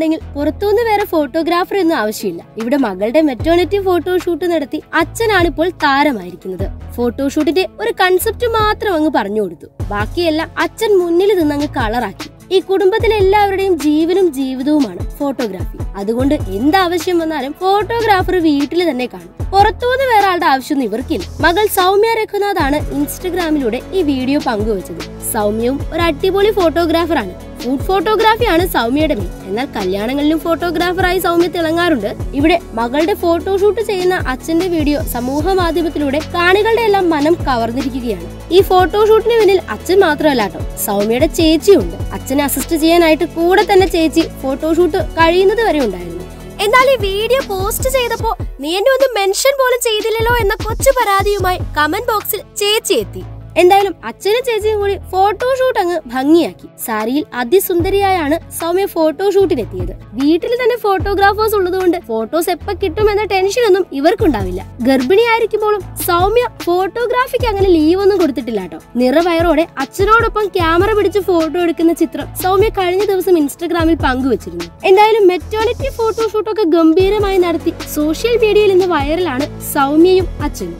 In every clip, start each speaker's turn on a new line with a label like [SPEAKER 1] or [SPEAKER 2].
[SPEAKER 1] എന്നുണ്ടെങ്കിൽ പുറത്തുനിന്ന് വേറെ ഫോട്ടോഗ്രാഫർ ഒന്നും ആവശ്യമില്ല ഇവിടെ മകളുടെ മെറ്റേണിറ്റി ഫോട്ടോഷൂട്ട് നടത്തി അച്ഛനാണ് ഇപ്പോൾ താരമായിരിക്കുന്നത് ഫോട്ടോഷൂട്ടിന്റെ ഒരു കൺസെപ്റ്റ് മാത്രം അങ്ങ് പറഞ്ഞു കൊടുത്തു ബാക്കിയെല്ലാം അച്ഛൻ മുന്നിൽ നിന്ന് അങ്ങ് കളറാക്കി ഈ കുടുംബത്തിലെ എല്ലാവരുടെയും ജീവനും ജീവിതവുമാണ് ഫോട്ടോഗ്രാഫി അതുകൊണ്ട് എന്താവശ്യം വന്നാലും ഫോട്ടോഗ്രാഫർ വീട്ടിൽ തന്നെ കാണും പുറത്തുനിന്ന് വേറെ ആളുടെ ആവശ്യമൊന്നും ഇവർക്കില്ല മകൾ സൗമ്യ രഘുനാഥ് ആണ് ഇൻസ്റ്റഗ്രാമിലൂടെ ഈ വീഡിയോ പങ്കുവച്ചത് സൗമ്യവും ഒരു അടിപൊളി ഫോട്ടോഗ്രാഫറാണ് ഫുഡ് ഫോട്ടോഗ്രാഫിയാണ് സൗമ്യയുടെ മെയിൻ എന്നാൽ കല്യാണങ്ങളിലും ഫോട്ടോഗ്രാഫറായി സൗമ്യ തിളങ്ങാറുണ്ട് ഇവിടെ മകളുടെ ഫോട്ടോഷൂട്ട് ചെയ്യുന്ന അച്ഛന്റെ വീഡിയോ സമൂഹ മാധ്യമത്തിലൂടെ കാണികളുടെ എല്ലാം മനം കവർന്നിരിക്കുകയാണ് ഈ ഫോട്ടോഷൂട്ടിന് പിന്നിൽ അച്ഛൻ മാത്രമല്ല കേട്ടോ സൗമ്യയുടെ ചേച്ചിയുണ്ട് അച്ഛനെ അസിസ്റ്റ് ചെയ്യാനായിട്ട് കൂടെ തന്നെ ചേച്ചി ഫോട്ടോഷൂട്ട് കഴിയുന്നത് വരെ ഉണ്ടായിരുന്നു എന്നാൽ ഈ വീഡിയോ പോസ്റ്റ് ചെയ്തപ്പോ നീ എന്നെ ഒന്ന് മെൻഷൻ പോലും ചെയ്തില്ലല്ലോ എന്ന കൊച്ചു പരാതിയുമായി കമന്റ് ബോക്സിൽ ചേച്ചി എത്തി എന്തായാലും അച്ഛനും ചേച്ചിയും കൂടി ഫോട്ടോഷൂട്ട് അങ്ങ് ഭംഗിയാക്കി സാരിയിൽ അതിസുന്ദരിയായാണ് സൗമ്യ ഫോട്ടോഷൂട്ടിനെത്തിയത് വീട്ടിൽ തന്നെ ഫോട്ടോഗ്രാഫേഴ്സ് ഉള്ളതുകൊണ്ട് ഫോട്ടോസ് എപ്പോ കിട്ടുമെന്ന ടെൻഷനൊന്നും ഇവർക്കുണ്ടാവില്ല ഗർഭിണിയായിരിക്കുമ്പോഴും സൗമ്യ ഫോട്ടോഗ്രാഫിക്ക് അങ്ങനെ ലീവ് ഒന്നും കൊടുത്തിട്ടില്ല കേട്ടോ നിറവയറോടെ അച്ഛനോടൊപ്പം ക്യാമറ പിടിച്ച് ഫോട്ടോ എടുക്കുന്ന ചിത്രം സൗമ്യ കഴിഞ്ഞ ദിവസം ഇൻസ്റ്റഗ്രാമിൽ പങ്കുവച്ചിരുന്നു എന്തായാലും മെറ്റേണിറ്റി ഫോട്ടോഷൂട്ടൊക്കെ ഗംഭീരമായി നടത്തി സോഷ്യൽ മീഡിയയിൽ ഇന്ന് വൈറലാണ് സൗമ്യയും അച്ഛനും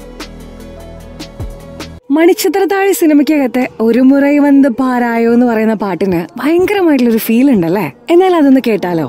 [SPEAKER 2] മണിച്ചിത്രത്താഴി സിനിമയ്ക്കകത്തെ ഒരു മുറൈ വന്ന് പാരായോ എന്ന് പറയുന്ന പാട്ടിന് ഭയങ്കരമായിട്ടുള്ളൊരു ഫീൽ ഉണ്ടല്ലേ എന്നാൽ അതൊന്ന് കേട്ടാലോ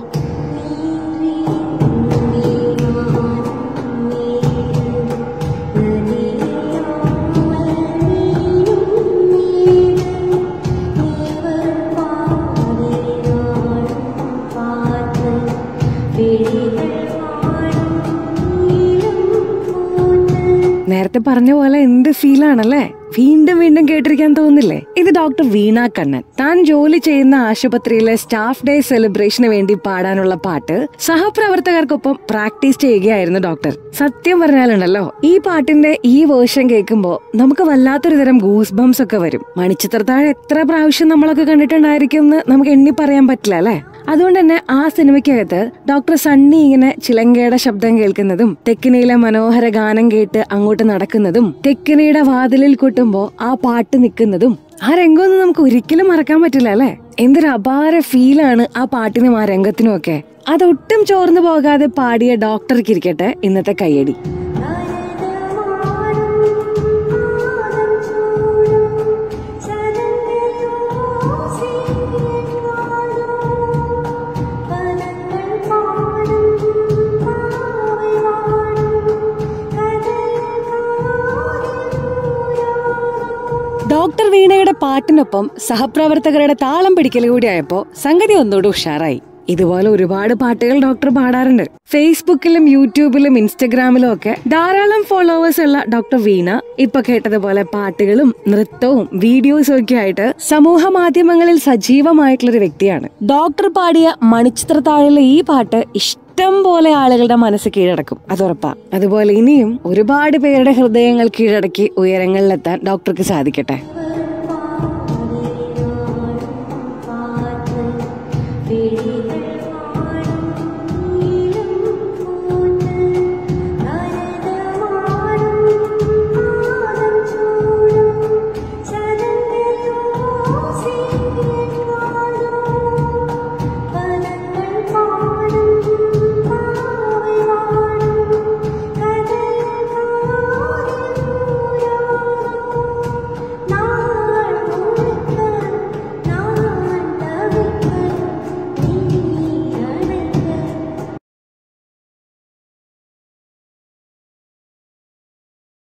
[SPEAKER 2] നേരത്തെ പറഞ്ഞ പോലെ എന്ത് ഫീലാണല്ലേ വീണ്ടും വീണ്ടും കേട്ടിരിക്കാൻ തോന്നില്ലേ ഇത് ഡോക്ടർ വീണ കണ്ണൻ താൻ ജോലി ചെയ്യുന്ന ആശുപത്രിയിലെ സ്റ്റാഫ് ഡേ സെലിബ്രേഷന് വേണ്ടി പാടാനുള്ള പാട്ട് സഹപ്രവർത്തകർക്കൊപ്പം പ്രാക്ടീസ് ചെയ്യുകയായിരുന്നു ഡോക്ടർ സത്യം പറഞ്ഞാലുണ്ടല്ലോ ഈ പാട്ടിന്റെ ഈ വേർഷൻ കേൾക്കുമ്പോൾ നമുക്ക് വല്ലാത്തൊരു തരം ഗൂസ് ബംസ് ഒക്കെ വരും മണിച്ചിത്രത്താഴ് എത്ര പ്രാവശ്യം നമ്മളൊക്കെ കണ്ടിട്ടുണ്ടായിരിക്കും എന്ന് നമുക്ക് എണ്ണി പറയാൻ പറ്റില്ല അല്ലേ അതുകൊണ്ട് തന്നെ ആ സിനിമയ്ക്കകത്ത് ഡോക്ടർ സണ്ണി ഇങ്ങനെ ചിലങ്കയുടെ ശബ്ദം കേൾക്കുന്നതും തെക്കിനിയിലെ മനോഹര ഗാനം കേട്ട് അങ്ങോട്ട് നടക്കുന്നതും തെക്കിനിയുടെ വാതിലിൽ കൂട്ടുമ്പോ ആ പാട്ട് നിൽക്കുന്നതും ആ രംഗമൊന്നും നമുക്ക് ഒരിക്കലും മറക്കാൻ പറ്റില്ല അല്ലെ എന്തൊരു അപാര ഫീലാണ് ആ പാട്ടിനും ആ രംഗത്തിനും ഒക്കെ അതൊട്ടും ചോർന്നു പോകാതെ പാടിയ ഡോക്ടർക്ക് ഇരിക്കട്ടെ ഇന്നത്തെ കയ്യടി ഡോക്ടർ വീണയുടെ പാട്ടിനൊപ്പം സഹപ്രവർത്തകരുടെ താളം പിടിക്കൽ കൂടിയായപ്പോ സംഗതി ഒന്നുകൂടി ഉഷാറായി ഇതുപോലെ ഒരുപാട് പാട്ടുകൾ ഡോക്ടർ പാടാറുണ്ട് ഫേസ്ബുക്കിലും യൂട്യൂബിലും ഇൻസ്റ്റഗ്രാമിലും ഒക്കെ ധാരാളം ഫോളോവേഴ്സ് ഉള്ള ഡോക്ടർ വീണ ഇപ്പൊ കേട്ടതുപോലെ പാട്ടുകളും നൃത്തവും വീഡിയോസും ഒക്കെ ആയിട്ട് സമൂഹ മാധ്യമങ്ങളിൽ സജീവമായിട്ടുള്ള ഒരു വ്യക്തിയാണ് ഡോക്ടർ പാടിയ മണിച്ചിത്രത്താഴിലെ ഈ പാട്ട് ഇഷ്ടം പോലെ ആളുകളുടെ മനസ്സ് കീഴടക്കും അതുറപ്പാ അതുപോലെ ഇനിയും ഒരുപാട് പേരുടെ ഹൃദയങ്ങൾ കീഴടക്കി ഉയരങ്ങളിലെത്താൻ ഡോക്ടർക്ക് സാധിക്കട്ടെ
[SPEAKER 3] വീട്